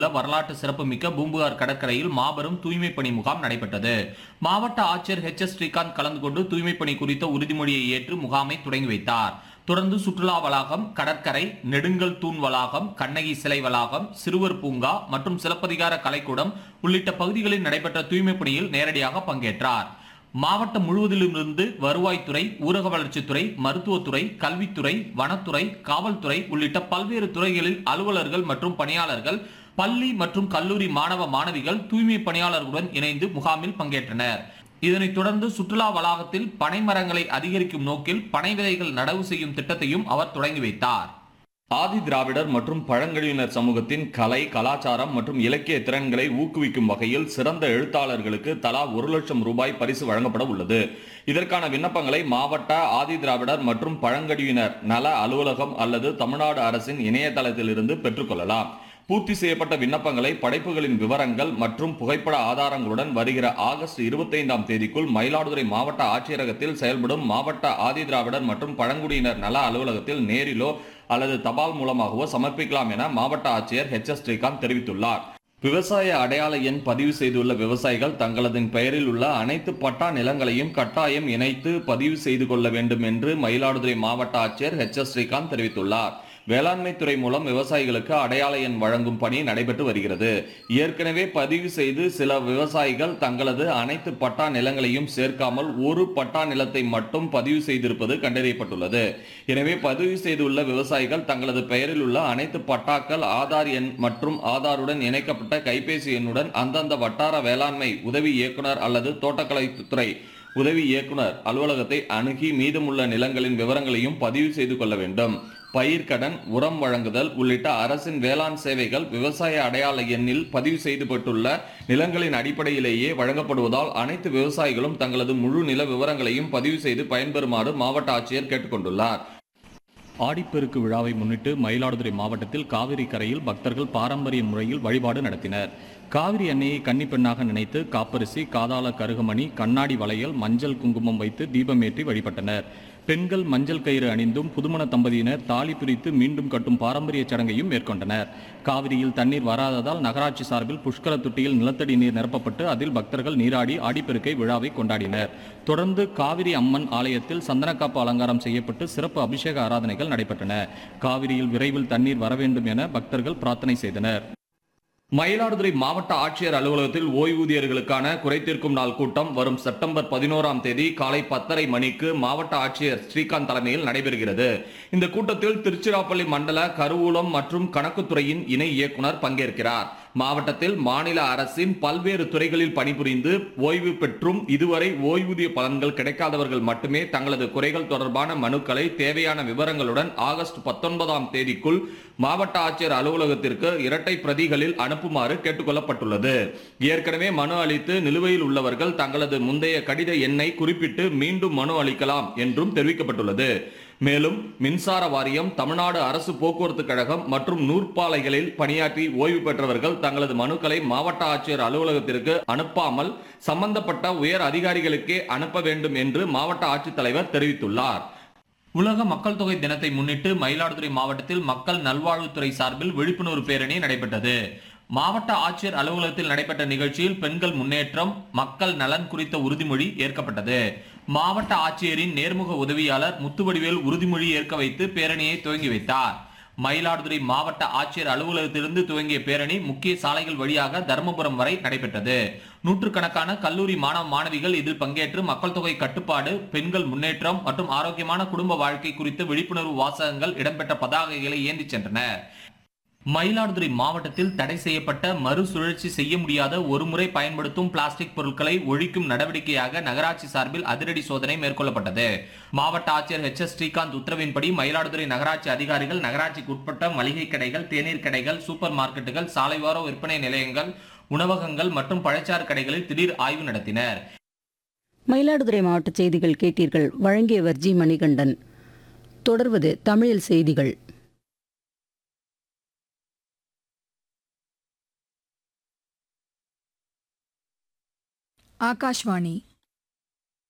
வரலாற்று சிறப்புமிக்க பூம்புகார் கடற்கரையில் மாபெரும் தூய்மை பணி முகாம் நடைபெற்றது மாவட்ட ஆட்சியர் ஹெச் எஸ் ஸ்ரீகாந்த் கலந்து கொண்டு தூய்மை பணி குறித்த உறுதிமொழியை ஏற்று முகாமை தொடங்கி வைத்தார் தொடர்ந்து சுற்றுலா வளாகம் கடற்கரை நெடுங்கல் தூண் வளாகம் கண்ணகி சிலை வளாகம் சிறுவர் பூங்கா மற்றும் சிலப்பதிகார கலைக்கூடம் உள்ளிட்ட பகுதிகளில் நடைபெற்ற தூய்மை பணியில் நேரடியாக பங்கேற்றார் மாவட்டம் முழுவதிலுமிருந்து வருவாய்த்துறை ஊரக வளர்ச்சித்துறை மருத்துவத்துறை கல்வித்துறை வனத்துறை காவல்துறை உள்ளிட்ட பல்வேறு துறைகளில் அலுவலர்கள் மற்றும் பணியாளர்கள் பள்ளி மற்றும் கல்லூரி மாணவ மாணவிகள் தூய்மை பணியாளர்களுடன் இணைந்து முகாமில் பங்கேற்றனர் இதனைத் தொடர்ந்து சுற்றுலா வளாகத்தில் பனை மரங்களை அதிகரிக்கும் நோக்கில் பனை விதைகள் நடவு செய்யும் திட்டத்தையும் அவர் தொடங்கி வைத்தார் ஆதி திராவிடர் மற்றும் பழங்குடியினர் சமூகத்தின் கலை கலாச்சாரம் மற்றும் இலக்கிய திறன்களை ஊக்குவிக்கும் வகையில் சிறந்த எழுத்தாளர்களுக்கு தலா ஒரு லட்சம் ரூபாய் பரிசு வழங்கப்பட உள்ளது இதற்கான விண்ணப்பங்களை மாவட்ட ஆதி திராவிடர் மற்றும் பழங்குடியினர் நல அலுவலகம் அல்லது தமிழ்நாடு அரசின் இணையதளத்திலிருந்து பெற்றுக்கொள்ளலாம் பூர்த்தி செய்யப்பட்ட விண்ணப்பங்களை படைப்புகளின் விவரங்கள் மற்றும் புகைப்பட ஆதாரங்களுடன் வருகிற ஆகஸ்ட் இருபத்தைந்தாம் தேதிக்குள் மயிலாடுதுறை மாவட்ட ஆட்சியரகத்தில் செயல்படும் மாவட்ட ஆதி திராவிடர் மற்றும் பழங்குடியினர் நல அலுவலகத்தில் நேரிலோ அல்லது தபால் மூலமாகவோ சமர்ப்பிக்கலாம் என மாவட்ட ஆட்சியர் ஹெச் எஸ் ஸ்ரீகாந்த் தெரிவித்துள்ளார் விவசாய அடையாள எண் பதிவு செய்துள்ள விவசாயிகள் தங்களது பெயரில் உள்ள அனைத்து பட்டா நிலங்களையும் கட்டாயம் இணைத்து பதிவு செய்து கொள்ள வேண்டும் என்று மயிலாடுதுறை மாவட்ட ஆட்சியர் ஹெச் எஸ் ஸ்ரீகாந்த் தெரிவித்துள்ளார் வேளாண்மை துறை மூலம் விவசாயிகளுக்கு அடையாள எண் வழங்கும் பணி நடைபெற்று வருகிறது ஏற்கனவே பதிவு செய்து சில விவசாயிகள் தங்களது அனைத்து பட்டா நிலங்களையும் சேர்க்காமல் ஒரு பட்டா நிலத்தை மட்டும் பதிவு செய்திருப்பது கண்டறியப்பட்டுள்ளது எனவே பதிவு செய்துள்ள விவசாயிகள் தங்களது பெயரில் உள்ள அனைத்து பட்டாக்கள் ஆதார் எண் மற்றும் ஆதாருடன் இணைக்கப்பட்ட கைபேசி எண்ணுடன் அந்தந்த வட்டார வேளாண்மை உதவி இயக்குனர் அல்லது தோட்டக்கலைத்துறை உதவி இயக்குனர் அலுவலகத்தை அணுகி மீதமுள்ள நிலங்களின் விவரங்களையும் பதிவு செய்து கொள்ள வேண்டும் பயிர்க்கடன் உரம் வழங்குதல் உள்ளிட்ட அரசின் வேளாண் சேவைகள் விவசாய அடையாள எண்ணில் பதிவு செய்துபட்டுள்ள நிலங்களின் அடிப்படையிலேயே வழங்கப்படுவதால் அனைத்து விவசாயிகளும் தங்களது முழு நில விவரங்களையும் பதிவு செய்து பயன்பெறுமாறு மாவட்ட ஆட்சியர் கேட்டுக்கொண்டுள்ளார் ஆடிப்பெருக்கு விழாவை முன்னிட்டு மயிலாடுதுறை மாவட்டத்தில் காவிரி கரையில் பக்தர்கள் பாரம்பரிய முறையில் வழிபாடு நடத்தினர் காவிரி அன்னையை கன்னிப்பெண்ணாக நினைத்து காப்பரிசி காதாள கருகமணி கண்ணாடி வளையல் மஞ்சள் குங்குமம் வைத்து தீபமேற்றி வழிபட்டனர் பெண்கள் மஞ்சள் கயிறு அணிந்தும் புதுமண தம்பதியினர் தாலி பிரித்து மீண்டும் கட்டும் பாரம்பரிய சடங்கையும் மேற்கொண்டனர் காவிரியில் தண்ணீர் வராததால் நகராட்சி சார்பில் புஷ்கர தொட்டியில் நிலத்தடி நீர் நிரப்பப்பட்டு அதில் பக்தர்கள் நீராடி ஆடிப்பெருக்கை விழாவை கொண்டாடினர் தொடர்ந்து காவிரி அம்மன் ஆலயத்தில் சந்தனக்காப்பு அலங்காரம் செய்யப்பட்டு சிறப்பு அபிஷேக ஆராதனைகள் நடைபெற்றன காவிரியில் விரைவில் தண்ணீர் வர வேண்டும் என பக்தர்கள் பிரார்த்தனை செய்தனர் மயிலாடுதுறை மாவட்ட ஆட்சியர் அலுவலகத்தில் ஓய்வூதியர்களுக்கான குறைதீர்க்கும் நாள் கூட்டம் வரும் செப்டம்பர் பதினோராம் தேதி காலை பத்தரை மணிக்கு மாவட்ட ஆட்சியர் ஸ்ரீகாந்த் தலைமையில் நடைபெறுகிறது இந்த கூட்டத்தில் திருச்சிராப்பள்ளி மண்டல கருவூலம் மற்றும் கணக்குத்துறையின் இணை இயக்குனர் பங்கேற்கிறார் மாவட்டத்தில் மாநில அரசின் பல்வேறு துறைகளில் பணிபுரிந்து ஓய்வு பெற்றும் இதுவரை ஓய்வூதிய பலன்கள் கிடைக்காதவர்கள் மட்டுமே தங்களது குறைகள் தொடர்பான மனுக்களை தேவையான விவரங்களுடன் ஆகஸ்ட் பத்தொன்பதாம் தேதிக்குள் மாவட்ட ஆட்சியர் அலுவலகத்திற்கு இரட்டை பிரதிகளில் அனுப்புமாறு கேட்டுக்கொள்ளப்பட்டுள்ளது ஏற்கனவே மனு அளித்து நிலுவையில் உள்ளவர்கள் தங்களது முந்தைய கடித எண்ணை குறிப்பிட்டு மீண்டும் மனு அளிக்கலாம் என்றும் தெரிவிக்கப்பட்டுள்ளது மேலும் மின்சார வாரியம் தமிழ்நாடு அரசு போக்குவரத்து கழகம் மற்றும் நூற்பாலைகளில் பணியாற்றி ஓய்வு பெற்றவர்கள் தங்களது மனுக்களை மாவட்ட ஆட்சியர் அலுவலகத்திற்கு அனுப்பாமல் சம்பந்தப்பட்ட உயர் அதிகாரிகளுக்கே அனுப்ப வேண்டும் என்று மாவட்ட ஆட்சித்தலைவர் தெரிவித்துள்ளார் உலக மக்கள் தொகை தினத்தை முன்னிட்டு மயிலாடுதுறை மாவட்டத்தில் மக்கள் நல்வாழ்வுத்துறை சார்பில் விழிப்புணர்வு பேரணி நடைபெற்றது மாவட்ட ஆட்சியர் அலுவலகத்தில் நடைபெற்ற நிகழ்ச்சியில் பெண்கள் முன்னேற்றம் மக்கள் நலன் குறித்த உறுதிமொழி ஏற்கப்பட்டது மாவட்ட ஆட்சியரின் நேர்முக உதவியாளர் முத்துவடிவேல் உறுதிமொழி ஏற்க வைத்து பேரணியை துவங்கி வைத்தார் மயிலாடுதுறை மாவட்ட ஆட்சியர் அலுவலகத்திலிருந்து துவங்கிய பேரணி முக்கிய சாலைகள் வழியாக தருமபுரம் வரை நடைபெற்றது நூற்றுக்கணக்கான கல்லூரி மாணவ மாணவிகள் இதில் பங்கேற்று மக்கள் தொகை கட்டுப்பாடு பெண்கள் முன்னேற்றம் மற்றும் ஆரோக்கியமான குடும்ப வாழ்க்கை குறித்து விழிப்புணர்வு வாசகங்கள் இடம்பெற்ற பதாகைகளை ஏந்திச் சென்றனர் மயிலாடுதுறை மாவட்டத்தில் தடை செய்யப்பட்ட மறுசுழற்சி செய்ய முடியாத ஒருமுறை பயன்படுத்தும் பிளாஸ்டிக் பொருட்களை ஒழிக்கும் நடவடிக்கையாக நகராட்சி சார்பில் அதிரடி சோதனை மேற்கொள்ளப்பட்டது மாவட்ட ஆட்சியர் ஹெச் எஸ் ஸ்ரீகாந்த் உத்தரவின்படி மயிலாடுதுறை நகராட்சி அதிகாரிகள் நகராட்சிக்கு உட்பட்ட மளிகை கடைகள் தேநீர் கடைகள் சூப்பர் மார்க்கெட்டுகள் சாலையோர விற்பனை நிலையங்கள் உணவகங்கள் மற்றும் பழச்சாறு கடைகளில் திடீர் ஆய்வு நடத்தினர் மயிலாடுதுறை மாவட்ட செய்திகள் கேட்டீர்கள் வழங்கியவர் ஜி மணிகண்டன் தொடர்வது தமிழில் செய்திகள் ஆகாஷ்வாணி